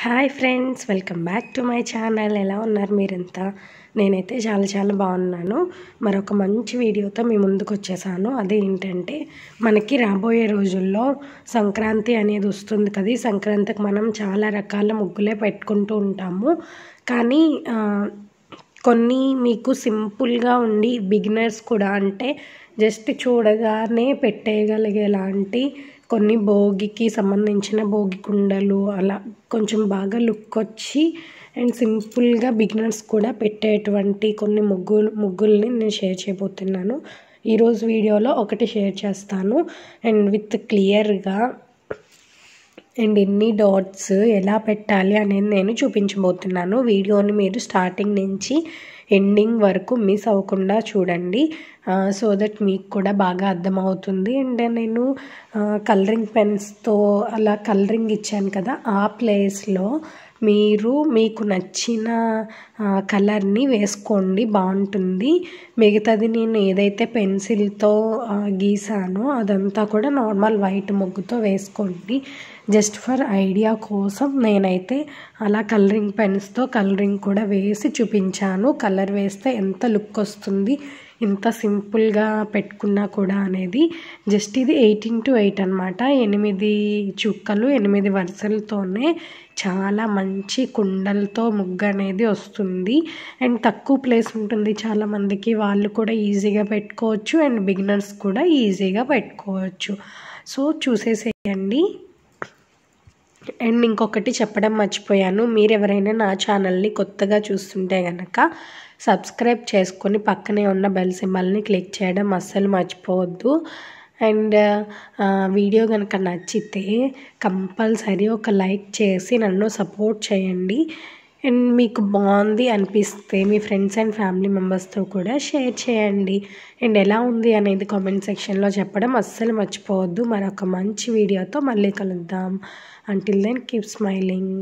hi friends welcome back to my channel ఎలా ఉన్నారు మీరంతా నేనైతే చాలా చాలా బాగున్నాను మరొక మంచి వీడియోతో మీ ముందుకు వచ్చేసాను అదే ఏంటంటే మనకి రాబోయే రోజుల్లో సంక్రాంతి అనేది వస్తుంది కదా ఈ సంక్రాంతికి మనం చాలా రకాల ముగ్గులే పెట్టుకుంటూ ఉంటాము కానీ ఆ, కొన్ని మీకు సింపుల్గా ఉండి బిగినర్స్ కూడా అంటే జస్ట్ చూడగానే పెట్టేయగలిగేలాంటి కొన్ని భోగికి సంబంధించిన భోగి కుండలు అలా కొంచెం బాగా లుక్ వచ్చి అండ్ సింపుల్గా బిగినర్స్ కూడా పెట్టేటువంటి కొన్ని ముగ్గులు ముగ్గుల్ని నేను షేర్ చేయబోతున్నాను ఈరోజు వీడియోలో ఒకటి షేర్ చేస్తాను అండ్ విత్ క్లియర్గా అండ్ ఎన్ని డాట్స్ ఎలా పెట్టాలి అనేది నేను చూపించబోతున్నాను వీడియోని మీరు స్టార్టింగ్ నుంచి ఎండింగ్ వరకు మిస్ అవ్వకుండా చూడండి సో దట్ మీకు కూడా బాగా అర్థమవుతుంది అండ్ నేను కలరింగ్ పెన్స్తో అలా కలరింగ్ ఇచ్చాను కదా ఆ ప్లేస్లో మీరు మీకు నచ్చిన కలర్ని వేసుకోండి బాగుంటుంది మిగతాది నేను ఏదైతే పెన్సిల్తో గీసానో అదంతా కూడా నార్మల్ వైట్ ముగ్గుతో వేసుకోండి జస్ట్ ఫర్ ఐడియా కోసం నేనైతే అలా కలరింగ్ పెన్స్తో కలరింగ్ కూడా వేసి చూపించాను కలర్ వేస్తే ఎంత లుక్ వస్తుంది ఇంత సింపుల్గా పెట్టుకున్నా కూడా అనేది జస్ట్ ఇది ఎయిటీన్ టు ఎయిట్ అనమాట ఎనిమిది చుక్కలు ఎనిమిది వరుసలతోనే చాలా మంచి కుండలతో ముగ్గు అనేది వస్తుంది అండ్ తక్కువ ప్లేస్ ఉంటుంది చాలామందికి వాళ్ళు కూడా ఈజీగా పెట్టుకోవచ్చు అండ్ బిగినర్స్ కూడా ఈజీగా పెట్టుకోవచ్చు సో చూసేసేయండి అండ్ ఇంకొకటి చెప్పడం మర్చిపోయాను మీరు ఎవరైనా నా ఛానల్ని కొత్తగా చూస్తుంటే కనుక సబ్స్క్రైబ్ చేసుకొని పక్కనే ఉన్న బెల్ సింబల్ని క్లిక్ చేయడం అస్సలు మర్చిపోవద్దు అండ్ వీడియో కనుక నచ్చితే కంపల్సరీ ఒక లైక్ చేసి నన్ను సపోర్ట్ చేయండి అండ్ మీకు బాగుంది అనిపిస్తే మీ ఫ్రెండ్స్ అండ్ ఫ్యామిలీ మెంబర్స్తో కూడా షేర్ చేయండి అండ్ ఎలా ఉంది అనేది కామెంట్ సెక్షన్లో చెప్పడం అస్సలు మర్చిపోవద్దు మరొక మంచి వీడియోతో మళ్ళీ కలుద్దాం అంటిల్ దెన్ కీప్ స్మైలింగ్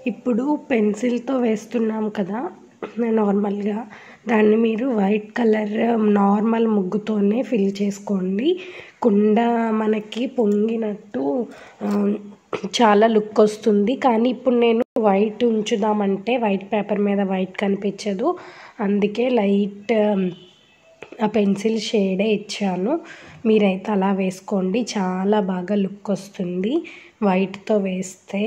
ఇప్పుడు పెన్సిల్తో వేస్తున్నాం కదా నార్మల్గా దాన్ని మీరు వైట్ కలర్ నార్మల్ ముగ్గుతోనే ఫిల్ చేసుకోండి కుండ మనకి పొంగినట్టు ఆ, చాలా లుక్ వస్తుంది కానీ ఇప్పుడు నేను వైట్ ఉంచుదామంటే వైట్ పేపర్ మీద వైట్ కనిపించదు అందుకే లైట్ ఆ పెన్సిల్ షేడే ఇచ్చాను మీరైతే అలా వేసుకోండి చాలా బాగా లుక్ వస్తుంది వైట్తో వేస్తే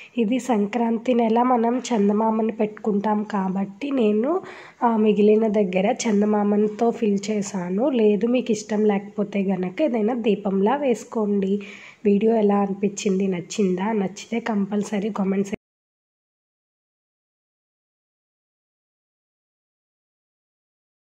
ఇది సంక్రాంతి నెల మనం చందమామని పెట్టుకుంటాం కాబట్టి నేను మిగిలిన దగ్గర చందమామతో ఫిల్ చేశాను లేదు మీకు ఇష్టం లేకపోతే కనుక ఏదైనా దీపంలా వేసుకోండి వీడియో ఎలా అనిపించింది నచ్చిందా నచ్చితే కంపల్సరీ కామెంట్స్